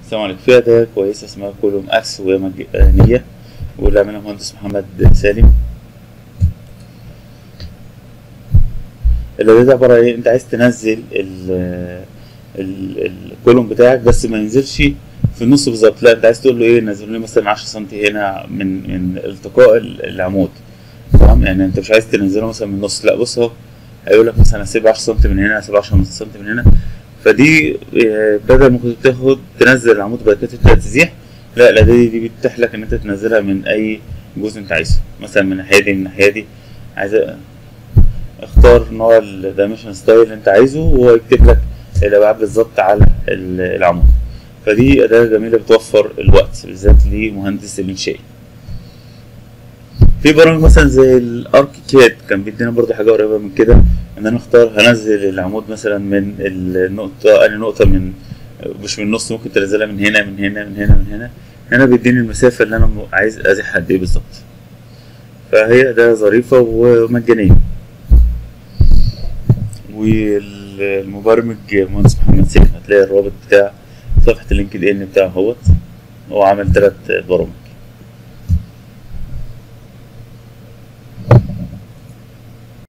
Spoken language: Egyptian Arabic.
السلام عليكم في أداة كويسة اسمها كولوم أكس وهي مجانية واللي عاملها مهندس محمد سالم الأداة دي عبارة عن إيه أنت عايز تنزل ال ال- الكولوم بتاعك بس ما ينزلش في النص بالظبط لا أنت عايز تقول له إيه نزل لي مثلا 10 سم هنا من من التقاء ال- العمود تمام يعني أنت مش عايز تنزله مثلا من النص لا بص أهو هيقول لك مثلا هسيب 10 سم من هنا هسيب 10 سم من هنا فدي آه، بدل ما كنت تاخد تنزل العمود بعد كده تبدا تزيح لا الأداة دي دي بتتيح لك إن أنت تنزلها من أي جزء أنت عايزه مثلا من الناحية دي من الناحية دي عايز أ- اختار نوع الدايمنشن ستايل اللي أنت عايزه وهو يكتب لك الأبعاد بالظبط على ال- العمود فدي أداة جميلة بتوفر الوقت بالذات لمهندس الإنشائي في برامج مثلا زي الاركيكاد كان بيدينا برضو حاجه قريبه من كده ان انا اختار هنزل العمود مثلا من النقطه انا نقطه من مش من النص ممكن تنزلها من هنا من هنا من هنا من هنا هنا بيديني المسافه اللي انا م- عايز ازيح قد ايه بالظبط فهي ده ظريفه ومجانيه والمبرمج مهندس محمد سيف هتلاقي الرابط بتاع صفحه اللينكد ان بتاعه اهوت هو عامل ثلاث برامج